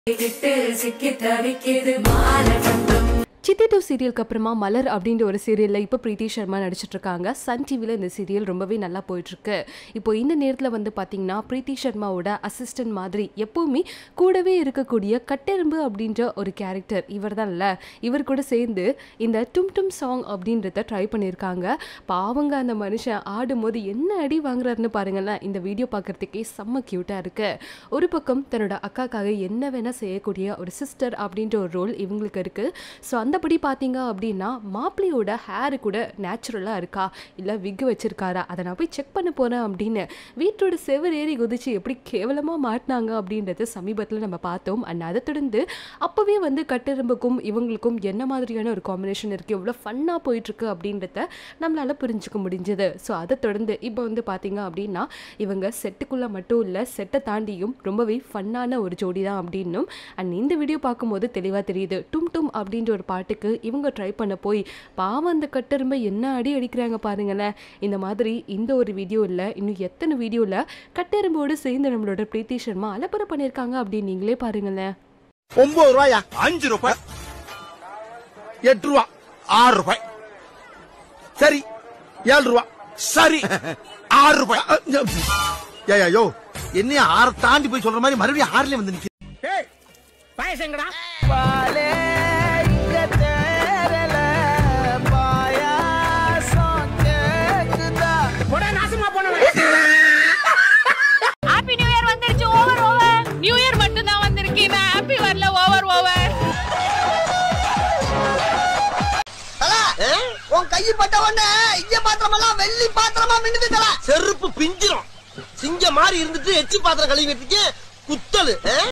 கிட்டு சிக்கி தவிக்குது மானவந்தம் சித்தி டூ சீரியலுக்கு அப்புறமா மலர் அப்படின்ற ஒரு சீரியலில் இப்போ பிரீத்தி சர்மா நடிச்சிட்டு இருக்காங்க சன் டிவியில் இந்த சீரியல் ரொம்பவே நல்லா போயிட்டுருக்கு இப்போ இந்த நேரத்தில் வந்து பார்த்தீங்கன்னா பிரீத்தி சர்மாவோட அசிஸ்டன்ட் மாதிரி எப்போவுமே கூடவே இருக்கக்கூடிய கட்டெரும்பு அப்படின்ற ஒரு கேரக்டர் இவர் தான் இல்லை இவர் கூட சேர்ந்து இந்த டும் டும் சாங் அப்படின்றத ட்ரை பண்ணியிருக்காங்க பாவங்க அந்த மனுஷன் ஆடும்போது என்ன அடி வாங்குறாருன்னு பாருங்களேன் இந்த வீடியோ பார்க்குறதுக்கே செம்ம க்யூட்டாக இருக்கு ஒரு பக்கம் தன்னோட அக்காக்காக என்ன வேணால் செய்யக்கூடிய ஒரு சிஸ்டர் அப்படின்ற ஒரு ரோல் இவங்களுக்கு இருக்குது ஸோ அந்தபடி பார்த்தீங்க அப்படின்னா மாப்பிள்ளையோட ஹேரு கூட நேச்சுரலாக இருக்கா இல்லை விக் வச்சிருக்காரா அதை நான் போய் செக் பண்ண போகிறேன் அப்படின்னு வீட்டோட செவர் ஏறி குதிச்சு எப்படி கேவலமாக மாட்டினாங்க அப்படின்றது சமீபத்தில் நம்ம பார்த்தோம் அண்ட் அதை தொடர்ந்து அப்போவே வந்து கட்டெரும்புக்கும் இவங்களுக்கும் என்ன மாதிரியான ஒரு காம்பினேஷன் இருக்குது எவ்வளோ ஃபன்னாக போயிட்டுருக்கு அப்படின்றத நம்மளால் புரிஞ்சுக்க முடிஞ்சது ஸோ அதை தொடர்ந்து இப்போ வந்து பார்த்தீங்க அப்படின்னா இவங்க செட்டுக்குள்ளே மட்டும் இல்லை செட்டை தாண்டியும் ரொம்பவே ஃபன்னான ஒரு ஜோடி தான் அப்படின்னும் அண்ட் இந்த வீடியோ பார்க்கும்போது தெளிவாக தெரியுது டும் டும் அப்படின்ற ஒரு பாட்டுக்கு இவங்க ட்ரை பண்ண போய் பாவம் அந்த கட்டெரும்பை என்ன அடி அடிக்கிறாங்க பாருங்களேன் இந்த மாதிரி இந்த ஒரு வீடியோ இல்லை இன்னும் எத்தனை வீடியோவில் கட்டெரும்போடு சேர்ந்து நம்மளோட பிரீத்தி சர்மா அலப்பறை பண்ணியிருக்காங்க அப்படின்னு நீங்களே பாருங்களேன் ஒன்பது ரூபாயா அஞ்சு ரூபாய் எட்டு ரூபா ஆறு ரூபாய் சரி ஏழு ரூபா சரி ஆறு ரூபாய் ஏயா யோ என்னைய ஆறு தாண்டி போய் சொல்ற மாதிரி மறுபடியும் ஆறுல வந்து நிக்க ஹாப்பி நியூ இயர் வந்துருச்சு ஓவர் ஓவர் நியூ இயர் மட்டும் தான் வந்திருக்கு நான் ஹாப்பி வரல ஓவர் ஓவர் உன் கையை பட்ட உடனே இங்க பாத்திரம் எல்லாம் வெள்ளி பாத்திரமா மின்னுது தல செருப்பு பிஞ்சிரும் சிங்க மாதிரி இருந்துட்டு எச்சி பாத்திரம் கழுவி குத்தலு